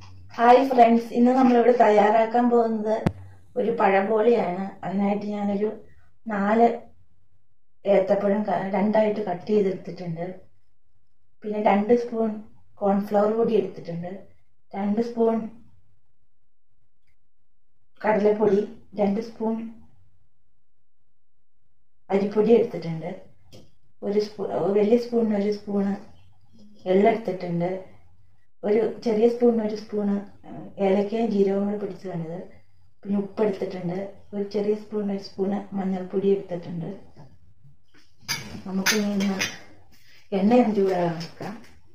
hi friends ഇന്ന് നമ്മളിവിടെ തയ്യാറാക്കാൻ പോകുന്നത് ഒരു പഴംപോളിയാണ് അതിനായിട്ട് ഞാനൊരു നാല് ഏത്തപ്പഴം ക- രണ്ടായിട്ട് കട്ട് ചെയ്തെടുത്തിട്ടുണ്ട് പിന്നെ രണ്ട് സ്പൂൺ കോൺഫ്ലവർ പൊടി എടുത്തിട്ടുണ്ട് രണ്ട് സ്പൂൺ കടലപ്പൊടി രണ്ട് സ്പൂൺ അരിപ്പൊടി എടുത്തിട്ടുണ്ട് ഒരു സ്പൂ വലിയ സ്പൂണിന് ഒരു സ്പൂണ് എള്ള എടുത്തിട്ടുണ്ട് ഒരു ചെറിയ സ്പൂണിന് ഒരു സ്പൂണ് ഏലക്കയും ജീരകവും കൂടി പിടിച്ചതാണിത് പിന്നെ ഉപ്പ് എടുത്തിട്ടുണ്ട് ഒരു ചെറിയ സ്പൂൺ ഒരു സ്പൂണ് മഞ്ഞൾപ്പൊടി എടുത്തിട്ടുണ്ട് നമുക്ക് ഇനി ഒന്ന് എണ്ണ ഒന്ന് ചൂടാകാൻ വെക്കാം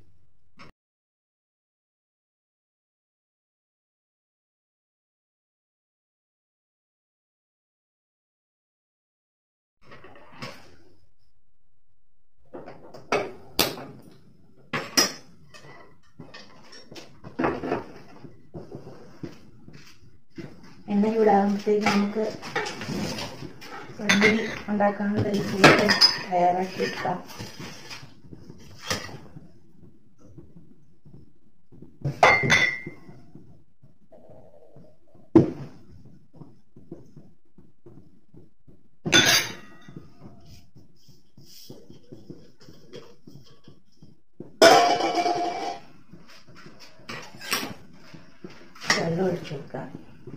എണ്ണ ചൂടാകുമ്പോഴത്തേക്ക് നമുക്ക് പഴംപൊരി ഉണ്ടാക്കാനുള്ള ഒരു കൂട്ട് തയ്യാറാക്കി എടുക്കാം വെള്ളം ഒഴിച്ചു കൊടുക്കാം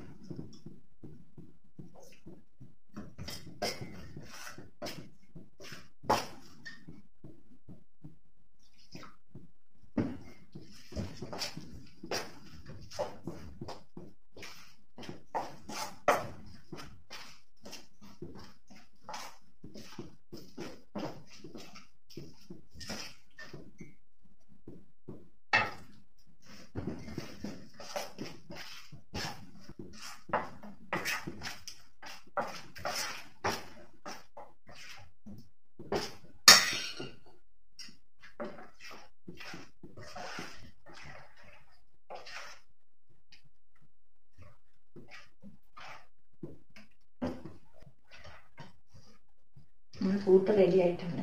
നമ്മുടെ കൂട്ട് റെഡി ആയിട്ടുണ്ട്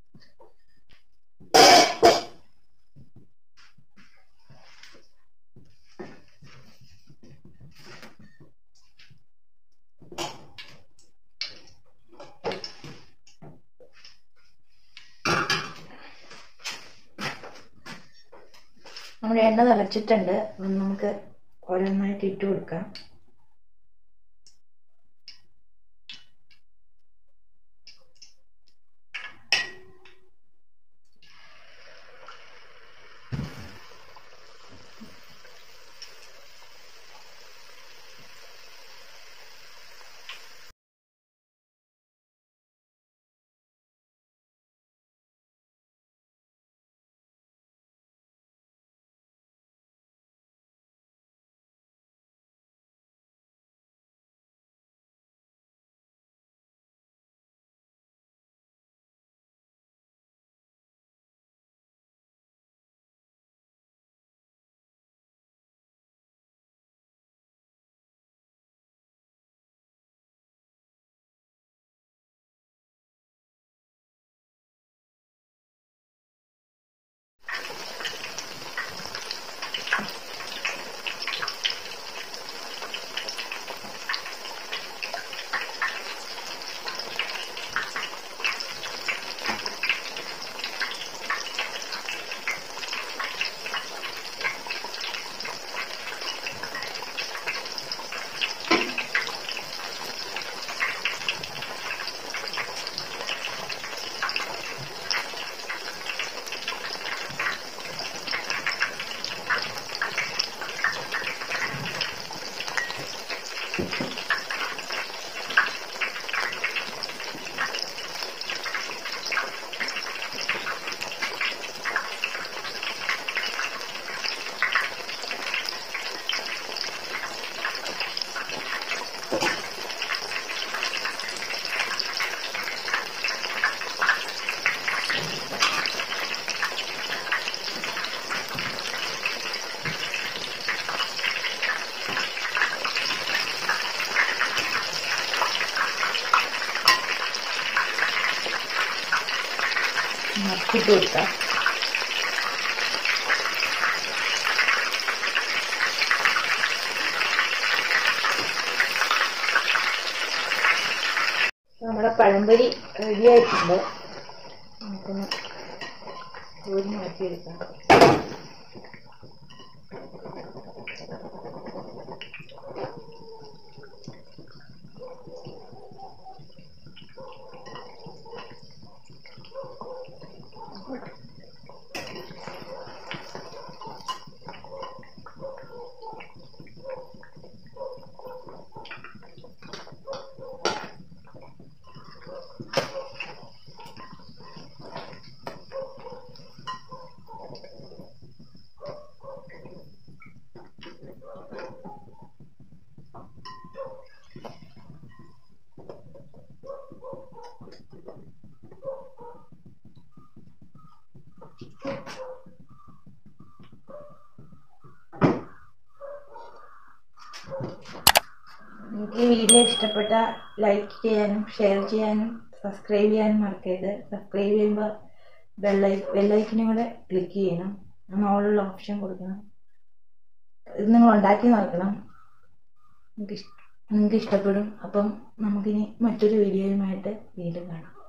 നമ്മുടെ എണ്ണ തിളച്ചിട്ടുണ്ട് അപ്പം നമുക്ക് ഓരോന്നായിട്ട് ഇട്ട് കൊടുക്കാം മറച്ചിട്ട് കൊടുക്കാം നമ്മുടെ പഴംപൊരി റെഡി ആയിട്ടുണ്ട് നമുക്കൊന്ന് കോരി മാറ്റിയെടുക്കാം നിങ്ങൾക്ക് ഈ വീഡിയോ ഇഷ്ടപ്പെട്ട ലൈക്ക് ചെയ്യാനും ഷെയർ ചെയ്യാനും സബ്സ്ക്രൈബ് ചെയ്യാനും മറക്കരുത് സബ്സ്ക്രൈബ് ചെയ്യുമ്പോൾ ബെല്ലൈ ബെല്ലൈക്കനും കൂടെ ക്ലിക്ക് ചെയ്യണം ഓളുള്ള ഓപ്ഷൻ കൊടുക്കണം ഇത് നിങ്ങൾ ഉണ്ടാക്കി നോക്കണം നിങ്ങൾക്ക് ഇഷ്ട നിങ്ങൾക്ക് ഇഷ്ടപ്പെടും അപ്പം നമുക്കിനി മറ്റൊരു വീഡിയോയുമായിട്ട് വീണ്ടും കാണാം